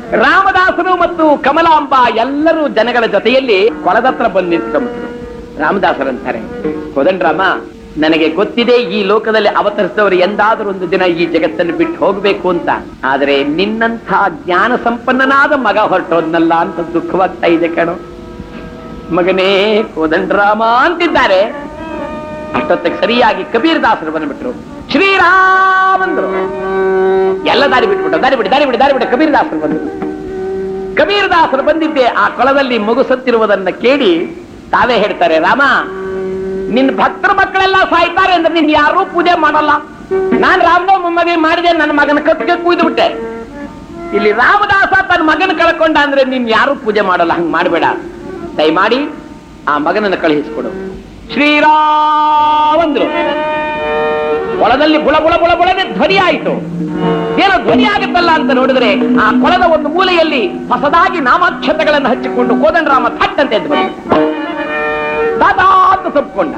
ರಾಮದಾಸರು ಮತ್ತು ಕಮಲಾಂಬ ಎಲ್ಲರೂ ಜನಗಳ ಜೊತೆಯಲ್ಲಿ ಕೊಳದತ್ರ ಬಂದು ನಿಂತ್ಕೊಂಡ್ರು ರಾಮದಾಸರಂತಾರೆ ಕೋದಂಡರಾಮ ನನಗೆ ಗೊತ್ತಿದೆ ಈ ಲೋಕದಲ್ಲಿ ಅವತರಿಸಿದವರು ಎಂದಾದರೂ ಒಂದು ದಿನ ಈ ಜಗತ್ತನ್ನು ಬಿಟ್ಟು ಹೋಗ್ಬೇಕು ಅಂತ ಆದರೆ ನಿನ್ನಂಥ ಜ್ಞಾನ ಸಂಪನ್ನನಾದ ಮಗ ಹೊರಟೋದ್ನಲ್ಲ ಅಂತ ದುಃಖವಾಗ್ತಾ ಇದೆ ಕಣೋ ಮಗನೇ ಕೋದಂಡರಾಮ ಅಂತಿದ್ದಾರೆ ಅಷ್ಟೊತ್ತಿಗೆ ಸರಿಯಾಗಿ ಕಬೀರ್ ದಾಸರು ಬಂದ್ಬಿಟ್ರು ಶ್ರೀರಾಮಂದ್ರು ಎಲ್ಲ ದಾರಿ ಬಿಟ್ಬಿಟ್ಟು ದಾರಿ ಬಿಡಿ ದಾರಿ ಬಿಡಿ ದಾರಿ ಬಿಡಿ ಕಬೀರ್ ದಾಸರು ಬಂದ್ರು ಕಬೀರ್ ದಾಸರು ಬಂದಿದ್ದೆ ಆ ಕೊಳದಲ್ಲಿ ಮಗು ಸತ್ತಿರುವುದನ್ನ ಕೇಳಿ ತಾವೇ ಹೇಳ್ತಾರೆ ರಾಮ ನಿನ್ನ ಭಕ್ತರ ಮಕ್ಕಳೆಲ್ಲ ಸಾಯ್ತಾರೆ ಅಂದ್ರೆ ನಿನ್ ಯಾರೂ ಪೂಜೆ ಮಾಡಲ್ಲ ನಾನ್ ರಾಮನವಮಿ ಮದುವೆ ಮಾಡಿದೆ ನನ್ನ ಮಗನ ಕತ್ತಿಗೆ ಕುಯ್ದು ಬಿಟ್ಟೆ ಇಲ್ಲಿ ರಾಮದಾಸ ತನ್ನ ಮಗನ ಕಳ್ಕೊಂಡ ಅಂದ್ರೆ ನೀನ್ ಯಾರು ಪೂಜೆ ಮಾಡಲ್ಲ ಹಂಗ್ ಮಾಡಬೇಡ ದಯಮಾಡಿ ಆ ಮಗನನ್ನು ಕಳುಹಿಸಿಕೊಡು ಶ್ರೀರಾಮಂದ್ರು ಕೊಳದಲ್ಲಿ ಬುಳ ಬುಳ ಬುಳ ಬುಳನೆ ಧ್ವನಿ ಆಯಿತು ಏನೋ ಧ್ವನಿ ಆಗುತ್ತಲ್ಲ ಅಂತ ನೋಡಿದ್ರೆ ಆ ಕೊಳದ ಒಂದು ಮೂಲೆಯಲ್ಲಿ ಹೊಸದಾಗಿ ನಾಮಾಕ್ಷತೆಗಳನ್ನು ಹಚ್ಚಿಕೊಂಡು ಕೋದಂಡರಾಮ ಥಟ್ಟಂತೆ ಎದ್ದು ಬಂದ ದಾದಾತ ತಪ್ಪಿಕೊಂಡ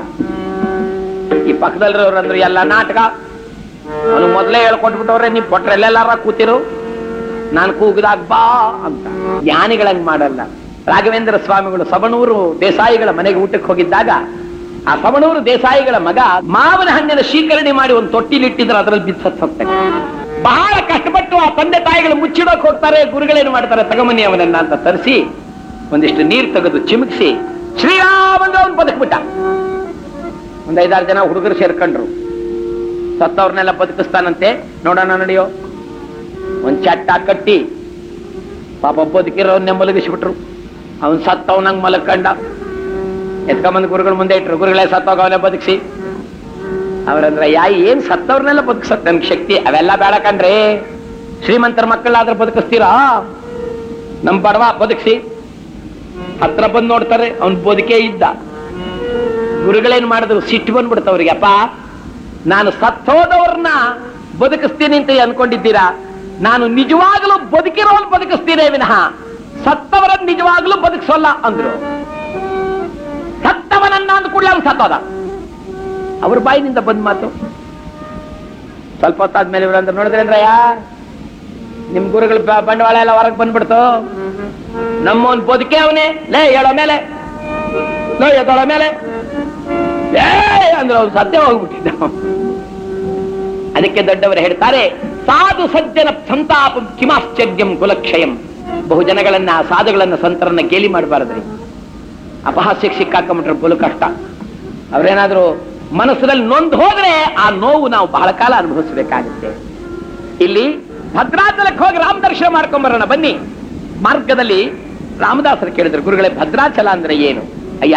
ಈ ಪಕ್ಕದಲ್ಲಿರೋರಂದ್ರು ಎಲ್ಲ ನಾಟಕ ಅವನು ಮೊದಲೇ ಹೇಳ್ಕೊಟ್ಬಿಟ್ಟವ್ರೆ ನೀವು ಕೊಟ್ರೆಲ್ಲೆಲ್ಲಾರ ಕೂತಿರು ನಾನು ಕೂಗಿದಾಗ ಬಾ ಅಂತ ಜ್ಞಾನಿಗಳಂಗ್ ಮಾಡಲ್ಲ ರಾಘವೇಂದ್ರ ಸ್ವಾಮಿಗಳು ಸವಣೂರು ದೇಸಾಯಿಗಳ ಮನೆಗೆ ಊಟಕ್ಕೆ ಹೋಗಿದ್ದಾಗ ಆ ಸವಣೂರು ದೇಸಾಯಿಗಳ ಮಗ ಮಾವಿನ ಹಣ್ಣಿನ ಶೀಕರಣೆ ಮಾಡಿ ಒಂದು ತೊಟ್ಟಿಲಿಟ್ಟಿದ್ರೆ ಅದರಲ್ಲಿ ಬಿದ್ದು ಸತ್ತು ಹೋಗ್ತಾನೆ ಬಹಳ ಕಷ್ಟಪಟ್ಟು ಆ ತಂದೆ ತಾಯಿಗಳು ಮುಚ್ಚಿಡೋಕ್ ಹೋಗ್ತಾರೆ ಗುರುಗಳೇನು ಮಾಡ್ತಾರೆ ತಗಮನಿ ಅವನನ್ನ ಅಂತ ತರಿಸಿ ಒಂದಿಷ್ಟು ನೀರು ತೆಗೆದು ಚಿಮುಕಿಸಿ ಶ್ರೀರಾಮಂದ್ರ ಅವನು ಬದುಕ್ಬಿಟ್ಟ ಒಂದ್ ಐದಾರು ಜನ ಹುಡುಗರು ಸೇರ್ಕೊಂಡ್ರು ಸತ್ತವ್ರನ್ನೆಲ್ಲ ಬದುಕಿಸ್ತಾನಂತೆ ನೋಡೋಣ ನಡೆಯೋ ಒಂದ್ ಚಟ್ಟ ಕಟ್ಟಿ ಪಾಪ ಬದುಕಿರೋನ್ನೇ ಮಲಗಿಸ್ಬಿಟ್ರು ಅವನ್ ಸತ್ತವನಂಗ್ ಮಲಕ್ಕಂಡ ಎತ್ಕೊಂಬಂದ್ ಗುರುಗಳ ಮುಂದೆ ಇಟ್ರು ಗುರುಗಳೇ ಸತ್ತೋಗ ಅವನೇ ಬದುಕಿಸಿ ಅವ್ರಂದ್ರ ಯಾ ಏನ್ ಸತ್ತವ್ರನ್ನೆಲ್ಲ ಬದುಕಿಸತ್ ನನ್ಗೆ ಶಕ್ತಿ ಅವೆಲ್ಲ ಬೇಡ ಕಣ್ರಿ ಶ್ರೀಮಂತರ ಮಕ್ಕಳಾದ್ರೆ ಬದುಕಿಸ್ತೀರಾ ನಮ್ ಬಡವ ಬದುಕಿಸಿ ಹತ್ರ ಬಂದ್ ನೋಡ್ತಾರೆ ಅವನ್ ಬದುಕೇ ಇದ್ದ ಗುರುಗಳೇನ್ ಮಾಡಿದ್ರು ಸಿಟ್ಟು ಬಂದ್ಬಿಡ್ತು ಅವ್ರಿಗೆ ಅಪ್ಪ ನಾನು ಸತ್ತೋದವ್ರನ್ನ ಬದುಕಿಸ್ತೀನಿ ಅಂತ ಅನ್ಕೊಂಡಿದ್ದೀರಾ ನಾನು ನಿಜವಾಗಲೂ ಬದುಕಿರೋನ್ ಬದುಕಿಸ್ತೀನಿ ವಿನಃ ಸತ್ತವರನ್ನ ನಿಜವಾಗ್ಲೂ ಬದುಕಿಸೋಲ್ಲ ಅಂದ್ರು ಸತ್ತವನನ್ನ ಅಂದ ಕೂಡಲೇ ಅವ್ನು ಸತ್ತೋದ ಅವ್ರ ಬಾಯಿನಿಂದ ಬಂದ್ ಮಾತು ಸ್ವಲ್ಪ ಹೊತ್ತಾದ್ಮೇಲೆ ಇವ್ರಂದ್ರೆ ನೋಡಿದ್ರೆ ಅಂದ್ರಯ್ಯ ನಿಮ್ ಗುರುಗಳ ಬ- ಬಂಡವಾಳ ಎಲ್ಲ ಹೊರಗೆ ಬಂದ್ಬಿಡ್ತು ನಮ್ಮವನ್ ಬದುಕೆ ಅವನೇ ಲೇ ಹೇಳೋ ಮೇಲೆ ಲೇ ಎದ್ದೋಳ ಮೇಲೆ ಏ ಅಂದ್ರೆ ಅವ್ನು ಸತ್ಯ ಹೋಗ್ಬಿಟ್ಟಿದ್ದ ಅದಕ್ಕೆ ದೊಡ್ಡವರು ಹೇಳ್ತಾರೆ ಸಾಧು ಸಜ್ಜನ ಸಂತಾಪ ಕಿಮಾಶ್ಚರ್ಯಂ ಕುಲಕ್ಷಯಂ ಬಹು ಜನಗಳನ್ನ ಸಾಧುಗಳನ್ನ ಸಂತರನ್ನ ಗೇಲಿ ಮಾಡಬಾರದ್ರಿ ಅಪಹಾಸ್ಯಕ್ಕೆ ಸಿಕ್ಕಾಕೊಂಬಿಟ್ರೆ ಬಲು ಕಷ್ಟ ಅವ್ರೇನಾದ್ರೂ ಮನಸ್ಸಿನಲ್ಲಿ ನೊಂದು ಹೋದ್ರೆ ಆ ನೋವು ನಾವು ಬಹಳ ಕಾಲ ಅನುಭವಿಸಬೇಕಾಗುತ್ತೆ ಇಲ್ಲಿ ಭದ್ರಾಚಲಕ್ಕೆ ಹೋಗಿ ರಾಮ ದರ್ಶನ ಮಾಡ್ಕೊಂಬರೋಣ ಬನ್ನಿ ಮಾರ್ಗದಲ್ಲಿ ರಾಮದಾಸರು ಕೇಳಿದ್ರು ಗುರುಗಳೇ ಭದ್ರಾಚಲ ಅಂದ್ರೆ ಏನು ಅಯ್ಯ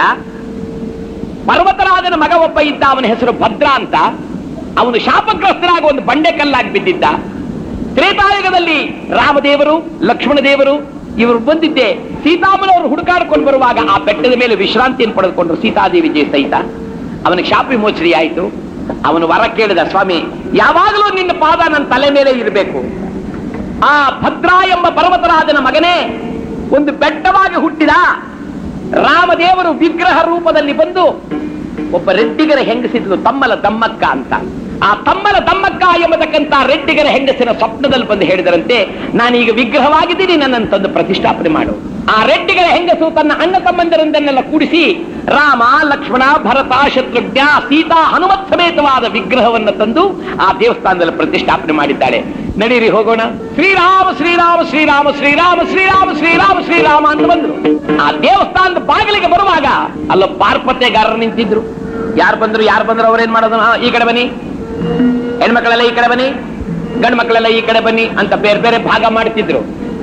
ಪರ್ವತರಾಜನ ಮಗ ಒಬ್ಬ ಇದ್ದ ಅವನ ಹೆಸರು ಭದ್ರ ಅಂತ ಅವನು ಶಾಪಗ್ರಸ್ತನಾಗಿ ಒಂದು ಬಂಡೆ ಕಲ್ಲಾಗಿ ಬಿದ್ದಿದ್ದ ತ್ರೇತಾಯುಗದಲ್ಲಿ ರಾಮದೇವರು ಲಕ್ಷ್ಮಣ ದೇವರು ಇವರು ಬಂದಿದ್ದೆ ಸೀತಾಮನವರು ಹುಡುಕಾಡ್ಕೊಂಡು ಬರುವಾಗ ಆ ಬೆಟ್ಟದ ಮೇಲೆ ವಿಶ್ರಾಂತಿಯನ್ನು ಪಡೆದುಕೊಂಡ್ರು ಸೀತಾದೇವಿ ಜಯ ಸಹಿತ ಅವನಿಗೆ ಶಾಪ ವಿಮೋಚನೆ ಆಯಿತು ಅವನು ವರ ಕೇಳಿದ ಸ್ವಾಮಿ ಯಾವಾಗಲೂ ನಿನ್ನ ಪಾದ ನನ್ನ ತಲೆ ಮೇಲೆ ಇರಬೇಕು ಆ ಭದ್ರ ಎಂಬ ಪರ್ವತರಾಜನ ಮಗನೇ ಒಂದು ಬೆಟ್ಟವಾಗಿ ಹುಟ್ಟಿದ ರಾಮದೇವರು ವಿಗ್ರಹ ರೂಪದಲ್ಲಿ ಬಂದು ಒಬ್ಬ ರೆಡ್ಡಿಗರ ಹೆಂಗಸಿದ್ಲು ತಮ್ಮಲ ದಮ್ಮಕ್ಕ ಅಂತ ಆ ತಮ್ಮಲ ದಮ್ಮಕ್ಕ ಎಂಬತಕ್ಕಂತ ರೆಡ್ಡಿಗರ ಹೆಂಗಸಿನ ಸ್ವಪ್ನದಲ್ಲಿ ಬಂದು ಹೇಳಿದರಂತೆ ನಾನೀಗ ವಿಗ್ರಹವಾಗಿದ್ದೀನಿ ನನ್ನನ್ನು ತಂದು ಪ್ರತಿಷ್ಠಾಪನೆ ಮಾಡು ಆ ರೆಡ್ಡಿಗರ ಹೆಂಗಸು ತನ್ನ ಅಣ್ಣ ತಮ್ಮಂದರನ್ನೆಲ್ಲ ಕೂಡಿಸಿ ರಾಮ ಲಕ್ಷ್ಮಣ ಭರತ ಶತ್ರುಘ್ನ ಸೀತಾ ಹನುಮತ್ ಸಮೇತವಾದ ವಿಗ್ರಹವನ್ನು ತಂದು ಆ ದೇವಸ್ಥಾನದಲ್ಲಿ ಪ್ರತಿಷ್ಠಾಪನೆ ಮಾಡಿದ್ದಾಳೆ ನಡೀರಿ ಹೋಗೋಣ ಶ್ರೀರಾಮ ಶ್ರೀರಾಮ ಶ್ರೀರಾಮ ಶ್ರೀರಾಮ ಶ್ರೀರಾಮ ಶ್ರೀರಾಮ ಶ್ರೀರಾಮ ಅಂತ ಬಂದ್ರು ಆ ದೇವಸ್ಥಾನದ ಬಾಗಿಲಿಗೆ ಬರುವಾಗ ಅಲ್ಲ ಪಾರ್ಪತ್ಯಗಾರರು ನಿಂತಿದ್ರು ಯಾರು ಬಂದ್ರು ಯಾರು ಬಂದ್ರು ಅವ್ರೇನ್ ಮಾಡೋದು ಹಾ, ಈ ಕಡೆ ಬನ್ನಿ ಹೆಣ್ಮಕ್ಳೆಲ್ಲ ಈ ಕಡೆ ಬನ್ನಿ ಗಂಡು ಮಕ್ಕಳೆಲ್ಲ ಈ ಕಡೆ ಬನ್ನಿ ಅಂತ ಬೇರೆ ಬೇರೆ ಭಾಗ ಮಾಡ್ತಿದ್ರು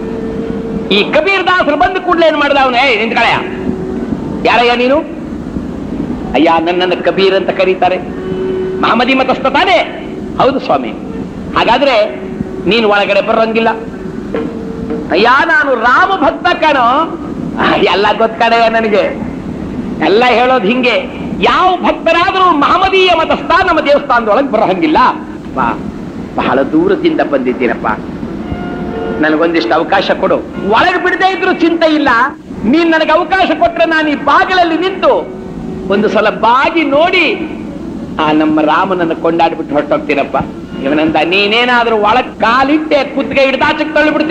ಈ ಕಬೀರ್ ದಾಸರು ಬಂದು ಕೂಡಲೇ ಏನ್ ಮಾಡ್ದ ಅವನು ಏ ನಿಂತ್ಕಳೆಯ ಯಾರಯ್ಯ ನೀನು ಅಯ್ಯ ನನ್ನನ್ನು ಕಬೀರ್ ಅಂತ ಕರೀತಾರೆ ಮಹಮ್ಮದಿ ಮತಸ್ಥ ತಾನೇ ಹೌದು ಸ್ವಾಮಿ ಹಾಗಾದ್ರೆ ನೀನು ಒಳಗಡೆ ಬರೋಂಗಿಲ್ಲ ಅಯ್ಯ ನಾನು ರಾಮ ಭಕ್ತ ಕಣೋ ಆ, ಎಲ್ಲ ಗೊತ್ತಕಡೆಯ ನನಗೆ ಎಲ್ಲ ಹೇಳೋದು ಹಿಂಗೆ ಯಾವ ಭಕ್ತರಾದರೂ ಮಹಮದೀಯ ಮತಸ್ಥ ನಮ್ಮ ದೇವಸ್ಥಾನದೊಳಗೆ ಬರೋ ಹಂಗಿಲ್ಲ ಬಾ ಬಹಳ ದೂರದಿಂದ ಬಂದಿದ್ದೀನಪ್ಪ ನನಗೊಂದಿಷ್ಟು ಅವಕಾಶ ಕೊಡು ಒಳಗೆ ಬಿಡದೇ ಇದ್ರು ಚಿಂತೆ ಇಲ್ಲ ನೀನ್ ನನಗೆ ಅವಕಾಶ ಕೊಟ್ರೆ ನಾನು ಈ ಬಾಗಿಲಲ್ಲಿ ನಿಂತು ಒಂದು ಸಲ ಬಾಗಿ ನೋಡಿ ಆ ನಮ್ಮ ರಾಮನನ್ನು ಕೊಂಡಾಡ್ಬಿಟ್ಟು ಹೊರಟೋಗ್ತೀನಪ್ಪ ಇವನಂದ ನೀನೇನಾದ್ರೂ ಒಳಗ್ ಕಾಲಿಟ್ಟೆ ಕುತ್ತಿಗೆ ಹಿಡ್ದಾಚಕ್ ತಳ್ಳಿಬಿಡ್ತೀನಿ